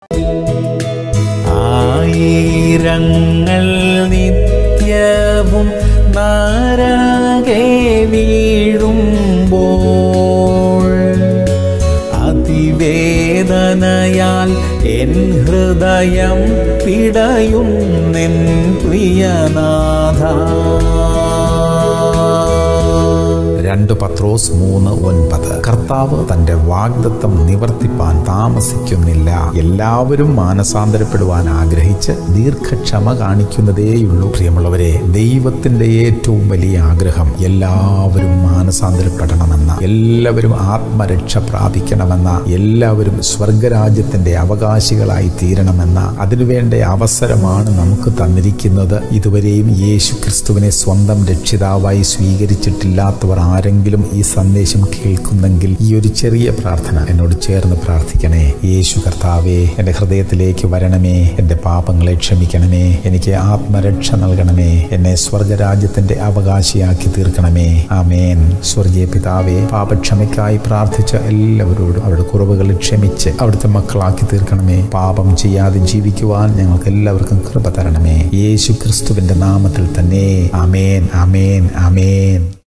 ആയിരങ്ങൾ നിത്യവും നാരകെ വീഴുമ്പോൾ അതിവേദനയാൽ എൻ ഹൃദയം പിടയുന്നെൻ പ്രിയനാഥ രണ്ട് പത്രോസ് മൂന്ന് ഒൻപത് കർത്താവ് തന്റെ വാഗ്ദത്തം നിവർത്തിപ്പാൻ താമസിക്കുന്നില്ല എല്ലാവരും മാനസാന്തരപ്പെടുവാൻ ആഗ്രഹിച്ച് ദീർഘക്ഷമ കാണിക്കുന്നതേയുള്ളൂ പ്രിയമുള്ളവരെ ദൈവത്തിന്റെ ഏറ്റവും വലിയ ആഗ്രഹം എല്ലാവരും മാനസാന്തരപ്പെടണമെന്ന എല്ലാവരും ആത്മരക്ഷ പ്രാപിക്കണമെന്ന എല്ലാവരും സ്വർഗരാജ്യത്തിന്റെ അവകാശികളായി തീരണമെന്ന അതിനുവേണ്ട അവസരമാണ് നമുക്ക് തന്നിരിക്കുന്നത് ഇതുവരെയും യേശു ക്രിസ്തുവിനെ സ്വന്തം രക്ഷിതാവായി സ്വീകരിച്ചിട്ടില്ലാത്തവർ ആരെങ്കിലും ഈ സന്ദേശം കേൾക്കുന്നെങ്കിൽ ഈ ഒരു ചെറിയ പ്രാർത്ഥന എന്നോട് ചേർന്ന് പ്രാർത്ഥിക്കണേ യേശു കർത്താവേ എൻ്റെ ഹൃദയത്തിലേക്ക് വരണമേ എൻ്റെ പാപങ്ങളെ ക്ഷമിക്കണമേ എനിക്ക് ആത്മരക്ഷ നൽകണമേ എന്നെ സ്വർഗരാജ്യത്തിന്റെ അവകാശിയാക്കി തീർക്കണമേ ആമേൻ സ്വർഗീയ പിതാവേ പാപക്ഷമയ്ക്കായി പ്രാർത്ഥിച്ച എല്ലാവരോടും അവരുടെ കുറവുകൾ ക്ഷമിച്ച് അവിടുത്തെ മക്കളാക്കി തീർക്കണമേ പാപം ചെയ്യാതെ ജീവിക്കുവാൻ ഞങ്ങൾക്ക് എല്ലാവർക്കും കൃപ തരണമേ യേശു ക്രിസ്തുവിന്റെ നാമത്തിൽ തന്നെ ആമേൻ ആമേൻ ആമേൻ